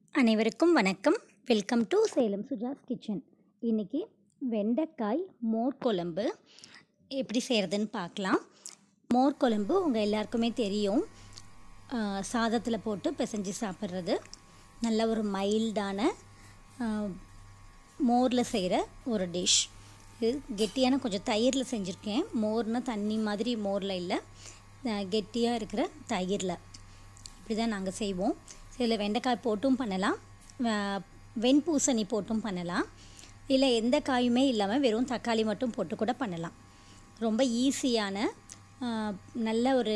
அனைவருக்கும் வணக்கம் welcome to Salem Suja's kitchen இன்றைக்கி வெண்டைக்காய் மோர் குழம்பு எப்படி செய்கிறதுன்னு பார்க்கலாம் மோர் குழம்பு உங்கள் எல்லாருக்குமே தெரியும் சாதத்தில் போட்டு பிசைஞ்சு சாப்பிட்றது நல்ல ஒரு மைல்டான மோரில் செய்கிற ஒரு டிஷ் இது கெட்டியான கொஞ்சம் தயிரில் செஞ்சுருக்கேன் மோர்னால் தண்ணி மாதிரி மோரில் இல்லை கெட்டியாக இருக்கிற தயிரில் இப்படி தான் நாங்கள் செய்வோம் இதில் வெண்டைக்காய் போட்டும் பண்ணலாம் வெண்பூசணி போட்டும் பண்ணலாம் இல்லை எந்த காயுமே இல்லாமல் வெறும் தக்காளி மட்டும் போட்டு கூட பண்ணலாம் ரொம்ப ஈஸியான நல்ல ஒரு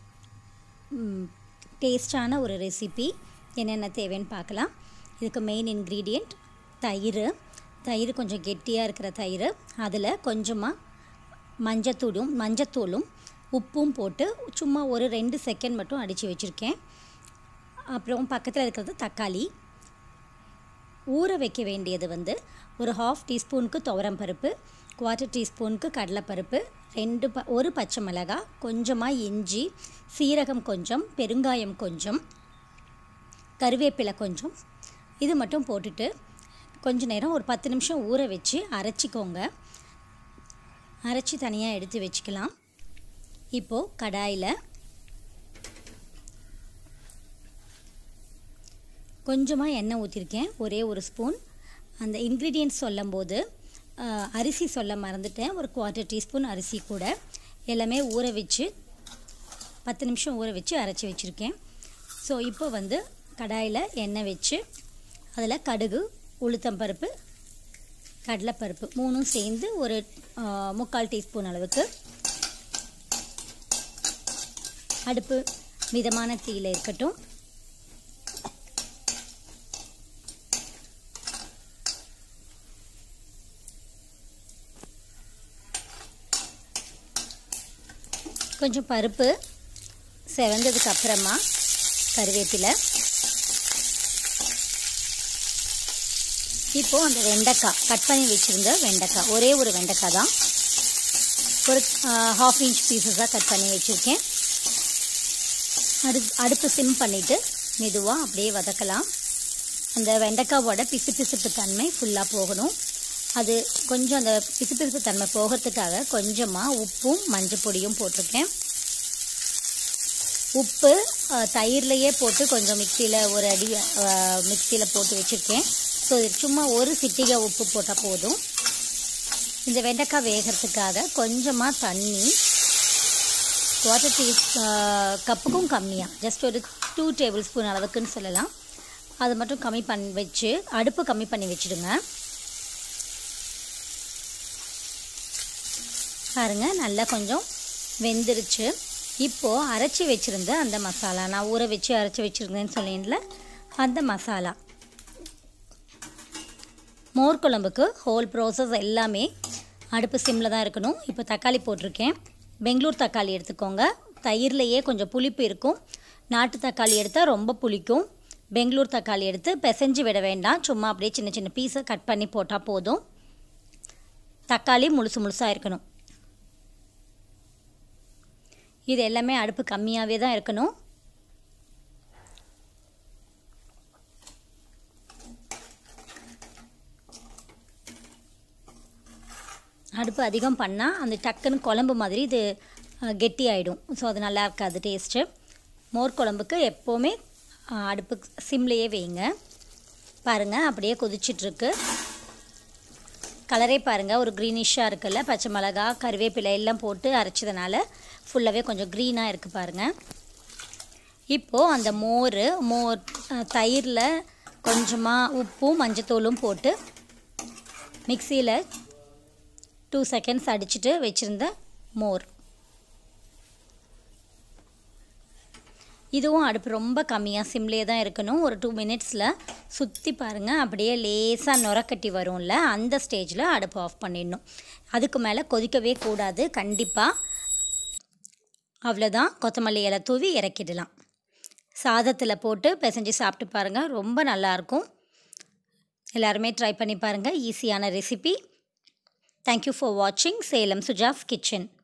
டேஸ்டான ஒரு ரெசிபி என்னென்ன தேவைன்னு பார்க்கலாம் இதுக்கு மெயின் இன்க்ரீடியண்ட் தயிர் தயிர் கொஞ்சம் கெட்டியாக இருக்கிற தயிர் அதில் கொஞ்சமாக மஞ்சத்தூளும் மஞ்சத்தூளும் உப்பும் போட்டு சும்மா ஒரு ரெண்டு செகண்ட் மட்டும் அடித்து வச்சுருக்கேன் அப்புறம் பக்கத்தில் இருக்கிறது தக்காளி ஊற வைக்க வேண்டியது வந்து ஒரு ஹாஃப் டீஸ்பூனுக்கு துவரம் பருப்பு குவார்ட்டர் டீஸ்பூனுக்கு கடலைப்பருப்பு ரெண்டு ப ஒரு பச்சை மிளகாய் கொஞ்சமாக இஞ்சி சீரகம் கொஞ்சம் பெருங்காயம் கொஞ்சம் கருவேப்பிலை கொஞ்சம் இது மட்டும் போட்டுட்டு கொஞ்ச நேரம் ஒரு பத்து நிமிஷம் ஊற வச்சு அரைச்சிக்கோங்க அரைச்சி தனியாக எடுத்து வச்சுக்கலாம் இப்போது கடாயில் கொஞ்சமாக எண்ணெய் ஊற்றிருக்கேன் ஒரே ஒரு ஸ்பூன் அந்த இன்க்ரீடியன்ட்ஸ் சொல்லும்போது அரிசி சொல்ல மறந்துட்டேன் ஒரு குவார்ட்டர் டீஸ்பூன் அரிசி கூட எல்லாமே ஊற வச்சு பத்து நிமிஷம் ஊற வச்சு அரைச்சி வச்சுருக்கேன் ஸோ இப்போ வந்து கடாயில் எண்ணெய் வச்சு அதில் கடுகு உளுத்தம்பருப்பு கடலைப்பருப்பு மூணும் சேர்ந்து ஒரு முக்கால் டீஸ்பூன் அளவுக்கு அடுப்பு மிதமான தீயில் இருக்கட்டும் கொஞ்சம் பருப்பு செவந்ததுக்கு அப்புறமா கருவேப்பிலை இப்போது அந்த வெண்டைக்காய் கட் பண்ணி வச்சுருந்த வெண்டைக்காய் ஒரே ஒரு வெண்டைக்காய் தான் ஒரு ஹாஃப் இன்ச் பீசஸாக கட் பண்ணி வச்சுருக்கேன் அடு அடுப்பு சிம் பண்ணிவிட்டு மெதுவாக அப்படியே வதக்கலாம் அந்த வெண்டைக்காவோட பிசு பிசுப்பு தன்மை ஃபுல்லாக போகணும் அது கொஞ்சம் அந்த பிசுபிசுப்பு தன்மை போகிறதுக்காக கொஞ்சமாக உப்பும் மஞ்சள் பொடியும் போட்டிருக்கேன் உப்பு தயிர்லையே போட்டு கொஞ்சம் மிக்சியில் ஒரு அடி மிக்சியில் போட்டு வச்சுருக்கேன் ஸோ சும்மா ஒரு சிட்டிகை உப்பு போட்டால் போதும் இந்த வெண்டைக்காய் வேகிறதுக்காக கொஞ்சமாக தண்ணி குவார்ட்டர் டீ கப்புக்கும் கம்மியாக ஜஸ்ட் ஒரு டூ டேபிள் ஸ்பூன் அளவுக்குன்னு சொல்லலாம் அது மட்டும் கம்மி பண்ணி வச்சு அடுப்பு கம்மி பண்ணி வச்சுடுங்க பாருங்கள் நல்லா கொஞ்சம் வெந்துருச்சு இப்போது அரைச்சி வச்சுருந்த அந்த மசாலா நான் ஊற வச்சு அரைச்சி வச்சுருந்தேன்னு சொன்னேன்ல அந்த மசாலா மோர் குழம்புக்கு ஹோல் ப்ராசஸ் எல்லாமே அடுப்பு சிம்மில் தான் இருக்கணும் இப்போ தக்காளி போட்டிருக்கேன் பெங்களூர் தக்காளி எடுத்துக்கோங்க தயிர்லையே கொஞ்சம் புளிப்பு இருக்கும் நாட்டு தக்காளி எடுத்தால் ரொம்ப புளிக்கும் பெங்களூர் தக்காளி எடுத்து பிசைஞ்சு விட வேண்டாம் சும்மா அப்படியே சின்ன சின்ன பீஸை கட் பண்ணி போட்டால் போதும் தக்காளி முழுசு முழுசாக இருக்கணும் இது எல்லாமே அடுப்பு கம்மியாகவே தான் இருக்கணும் அடுப்பு அதிகம் பண்ணால் அந்த டக்குன்னு குழம்பு மாதிரி இது கெட்டி ஆகிடும் ஸோ அது நல்லா இருக்காது டேஸ்ட்டு மோர் குழம்புக்கு எப்போவுமே அடுப்பு சிம்லேயே வைங்க பாருங்கள் அப்படியே கொதிச்சிட்ருக்கு கலரே பாருங்கள் ஒரு க்ரீனிஷாக இருக்குல்ல பச்சை மிளகா கருவேப்பிலை எல்லாம் போட்டு அரைச்சதுனால ஃபுல்லாகவே கொஞ்சம் க்ரீனாக இருக்குது பாருங்கள் இப்போது அந்த மோர் மோர் தயிரில் கொஞ்சமாக உப்பும் மஞ்சத்தூளும் போட்டு மிக்சியில் டூ செகண்ட்ஸ் அடிச்சுட்டு வச்சுருந்த மோர் இதுவும் அடுப்பு ரொம்ப கம்மியாக சிம்லேயே தான் இருக்கணும் ஒரு டூ மினிட்ஸில் சுற்றி பாருங்கள் அப்படியே லேசாக நுரக்கட்டி வரும்ல அந்த ஸ்டேஜில் அடுப்பு ஆஃப் பண்ணிடணும் அதுக்கு மேலே கொதிக்கவே கூடாது கண்டிப்பாக அவ்வளோதான் கொத்தமல்லி இலை தூவி இறக்கிடலாம் சாதத்தில் போட்டு பிசைஞ்சு சாப்பிட்டு பாருங்கள் ரொம்ப நல்லாயிருக்கும் எல்லாருமே ட்ரை பண்ணி பாருங்கள் ஈஸியான ரெசிபி தேங்க்யூ ஃபார் வாட்சிங் சேலம் சுஜாஸ் கிச்சன்